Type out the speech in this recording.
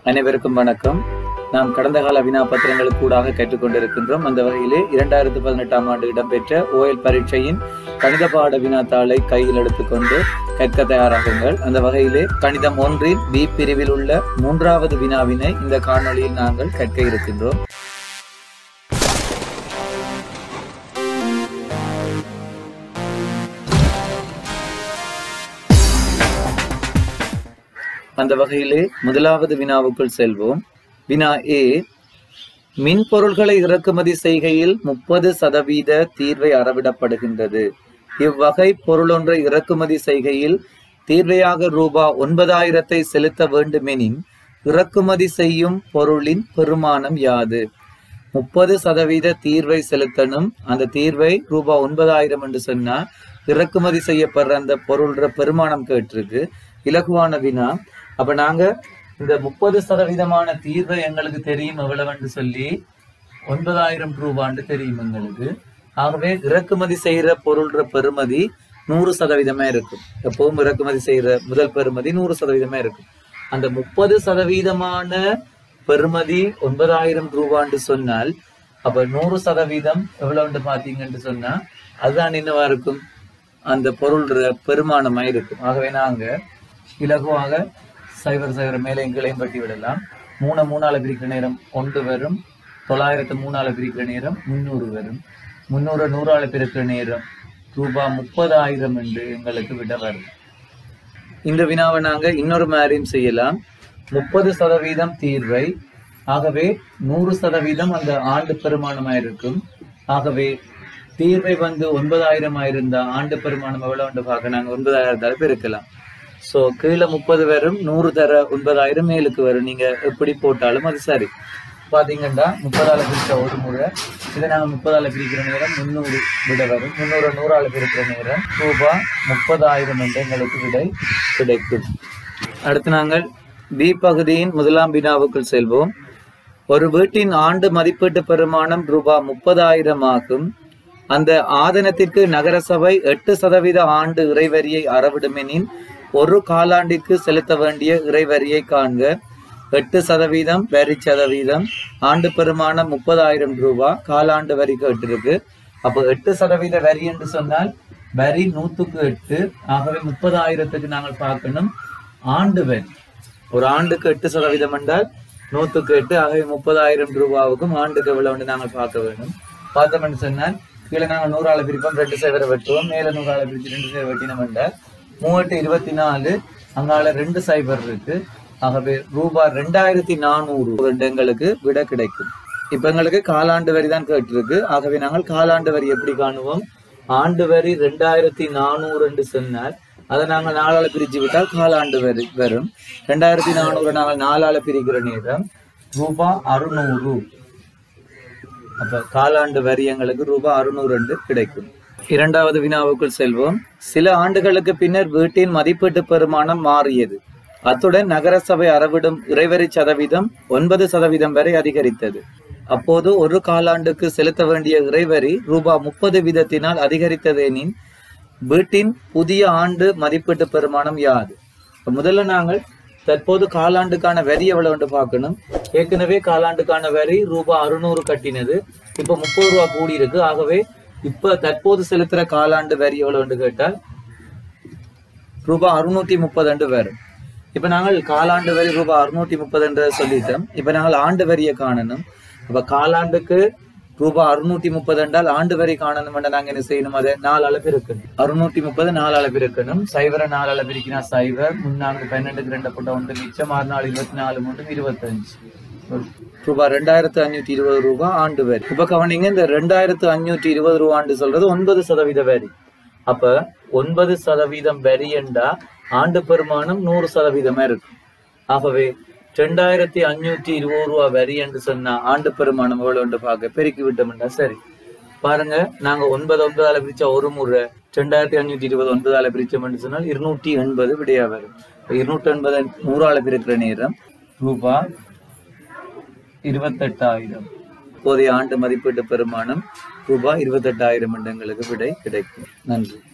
அனைவருக்கும் வணக்கம் நாம் கடந்த கால வினா பத்திரங்களுக்கு கூடாக கேட்டுக்கொண்டிருக்கின்றோம் அந்த வகையிலே இரண்டாயிரத்து பதினெட்டாம் ஆண்டு இடம்பெற்ற ஓஎல் பரீட்சையின் கணித பாட வினாத்தாளை கையில் எடுத்துக்கொண்டு கற்க தயாராகுங்கள் அந்த வகையிலே கணிதம் ஒன்றில் பி பிரிவில் உள்ள மூன்றாவது வினாவினை இந்த காணொளியில் நாங்கள் கற்க இருக்கின்றோம் அந்த வகையிலே முதலாவது வினாவுக்குள் செல்வோம் வினா ஏ மின்பொருள்களை இறக்குமதி செய்கையில் முப்பது சதவீத தீர்வை அறவிடப்படுகின்றது இவ்வகை பொருளொன்றை இறக்குமதி செய்கையில் தீர்வையாக ரூபா ஒன்பதாயிரத்தை செலுத்த வேண்டுமெனின் இறக்குமதி செய்யும் பொருளின் பெருமானம் யாது முப்பது சதவீத தீர்வை செலுத்தணும் அந்த தீர்வை ரூபா ஒன்பதாயிரம் என்று சொன்னா இறக்குமதி செய்யப்படுற அந்த பொருள்ற பெருமானம் கேட்டிருக்கு இலகுவான வினா அப்ப நாங்க இந்த முப்பது சதவீதமான தீர்வை எங்களுக்கு தெரியும் எவ்வளவுன்னு சொல்லி ஒன்பதாயிரம் ரூபான்னு தெரியும் எங்களுக்கு ஆகவே இறக்குமதி செய்யற பொருள்ற பெறுமதி நூறு சதவீதமா இருக்கும் எப்பவும் இறக்குமதி செய்யற முதல் பெறுமதி நூறு சதவீதமா இருக்கும் அந்த முப்பது சதவீதமான பெறுமதி ஒன்பதாயிரம் ரூபான்னு சொன்னால் அப்ப நூறு சதவீதம் எவ்வளவுன்னு பாத்தீங்கன்னு சொன்னா அதுதான் என்னவா இருக்கும் அந்த பொருள் பெருமானமா இருக்கும் ஆகவே நாங்க இலகுவாக சைபர் சைபர் மேலே எங்களையும் பட்டி விடலாம் மூணு மூணால பிரிக்கிற நேரம் ஒன்று வரும் தொள்ளாயிரத்து மூணால பிரிக்கிற நேரம் முந்நூறு வரும் முந்நூறு நூறால பிரிக்கிற நேரம் ரூபாய் முப்பதாயிரம் என்று எங்களுக்கு விட வரும் இந்த வினாவை நாங்க இன்னொரு மாதிரியும் செய்யலாம் முப்பது சதவீதம் தீர்வை ஆகவே நூறு சதவீதம் அந்த ஆண்டு பெருமானமா இருக்கும் ஆகவே தீர்வை வந்து ஒன்பதாயிரம் ஆயிருந்தா ஆண்டு பெருமானம் எவ்வளவு பார்க்க நாங்க ஒன்பதாயிரத்தால பெருக்கலாம் சோ கீழே முப்பது வரும் நூறு தர ஒன்பதாயிரம் மேலுக்கு வரும் நீங்க எப்படி போட்டாலும் அது சரி பாத்தீங்கன்னா முப்பதால பிரிச்ச ஒரு முறை இதை நாங்க முப்பதால பிரிக்கிற நேரம் முந்நூறு விட வரும் முந்நூறு நூறால பிரிக்கிற நேரம் ரூபாய் முப்பதாயிரம் என்ற எங்களுக்கு விடை கிடைக்கும் அடுத்து நாங்கள் பி பகுதியின் முதலாம் வினாவுக்குள் செல்வோம் ஒரு வீட்டின் ஆண்டு மதிப்பீட்டு பெருமானம் ரூபாய் முப்பதாயிரம் ஆகும் அந்த ஆதனத்திற்கு நகரசபை எட்டு சதவீத ஆண்டு இறைவரியை அறவிடுமெனின் ஒரு காலாண்டிற்கு செலுத்த வேண்டிய இறைவரியை காண்க எட்டு சதவீதம் வரி சதவீதம் ஆண்டு பெருமானம் முப்பதாயிரம் ரூபாய் காலாண்டு வரி கேட்டிருக்கு அப்போ எட்டு சதவீத வரி என்று சொன்னால் வரி நூத்துக்கு எட்டு ஆகவே முப்பதாயிரத்துக்கு நாங்கள் பார்க்கணும் ஆண்டு வரி ஒரு ஆண்டுக்கு எட்டு சதவீதம் என்றால் நூத்துக்கு எட்டு ஆகவே முப்பதாயிரம் ரூபாவுக்கும் ஆண்டுக்கு எவ்வளவு நாங்கள் பார்க்க வேண்டும் பார்த்தோம்னு சொன்னால் கீழே நாங்கள் நூறாள பிரிப்போம் ரெண்டு சேவரை வெட்டுவோம் மேல நூறாள பிரிச்சு ரெண்டு சேவை வெட்டினோம் என்றால் மூவெட்டு இருபத்தி நாலு அங்கால ரெண்டு சைபர் இருக்கு ஆகவே ரூபாய் ரெண்டாயிரத்தி நானூறு எங்களுக்கு விட கிடைக்கும் இப்ப எங்களுக்கு காலாண்டு வரி தான் கேட்டிருக்கு ஆகவே நாங்கள் காலாண்டு வரி எப்படி காணுவோம் ஆண்டு வரி ரெண்டாயிரத்தி நானூறு என்று சொன்னால் அதை நாங்கள் நாலால பிரிச்சு விட்டால் காலாண்டு வரி வரும் ரெண்டாயிரத்தி நானூறு நாங்கள் நாலால பிரிக்கிற நேரம் ரூபாய் அறுநூறு அப்ப காலாண்டு வரி எங்களுக்கு ரூபாய் அறுநூறு என்று கிடைக்கும் இரண்டாவது வினாவுக்குள் செல்வோம் சில ஆண்டுகளுக்கு பின்னர் வீட்டின் மதிப்பீட்டு பெருமானம் மாறியது அத்துடன் நகரசபை அறவிடும் இறைவரி சதவீதம் ஒன்பது சதவீதம் வரை அதிகரித்தது அப்போது ஒரு காலாண்டுக்கு செலுத்த வேண்டிய இறைவரி ரூபாய் முப்பது வீதத்தினால் அதிகரித்ததெனின் வீட்டின் புதிய ஆண்டு மதிப்பீட்டு பெருமானம் யாது முதல்ல நாங்கள் தற்போது காலாண்டுக்கான வரி எவ்வளவு பார்க்கணும் ஏற்கனவே காலாண்டுக்கான வரி ரூபாய் அறுநூறு கட்டினது இப்ப முப்பது ரூபா கூடி இருக்கு ஆகவே இப்ப தற்போது செலுத்துற காலாண்டு வரி எவ்வளவு கேட்டால் ரூபாய் அறுநூத்தி முப்பது அண்டு வரும் இப்ப நாங்கள் காலாண்டு வரி ரூபாய் அறுநூத்தி முப்பது என்று சொல்லிட்டோம் இப்ப நாங்கள் ஆண்டு வரியை காணணும் அப்ப காலாண்டுக்கு ரூபாய் அறுநூத்தி முப்பது என்றால் ஆண்டு வரி காணணும் என்ற நாங்க என்ன செய்யணும் அதை நாலு அளவு இருக்கணும் அறுநூத்தி முப்பது நாலு அளவு இருக்கணும் சைவரை நாலு அளவு இருக்கினா சைவர் முன்னாங்க பன்னெண்டுக்கு ரெண்டு போட்ட ஒன்று மிச்சம் ஆறு நாலு இருபத்தி நாலு மூன்று இருபத்தஞ்சு ரூபாய் ரெண்டாயிரத்து அஞ்சூத்தி இருபது ரூபாய் ஆண்டு வரி இப்ப கவனிங்க இந்த ரெண்டாயிரத்து அஞ்சூத்தி இருபது ரூபா ஆண்டு சொல்றது ஒன்பது சதவீத வரி அப்ப ஒன்பது சதவீதம் வரி என்றா ஆண்டு பெருமானம் நூறு சதவீதமா இருக்கும் ஆகவே ரெண்டாயிரத்தி அஞ்சூத்தி இருபது ரூபா வரி என்று சொன்னா ஆண்டு பெருமானம் எவ்வளவு என்று பார்க்க பெருக்கி விட்டோம்னா சரி பாருங்க நாங்க ஒன்பது ஒன்பதால பிரிச்சா ஒரு முறை ரெண்டாயிரத்தி அஞ்சூத்தி இருபது ஒன்பதால பிரிச்சோம்னு சொன்னால் இருநூற்றி எண்பது விடையா வரும் இருநூற்றி எண்பது நூறால பிரிக்கிற நேரம் ரூபாய் இருபத்தெட்டாயிரம் இப்போதைய ஆண்டு மதிப்பீட்டு பெருமானம் ரூபாய் இருபத்தெட்டாயிரம் எங்களுக்கு விடை கிடைக்கும் நன்றி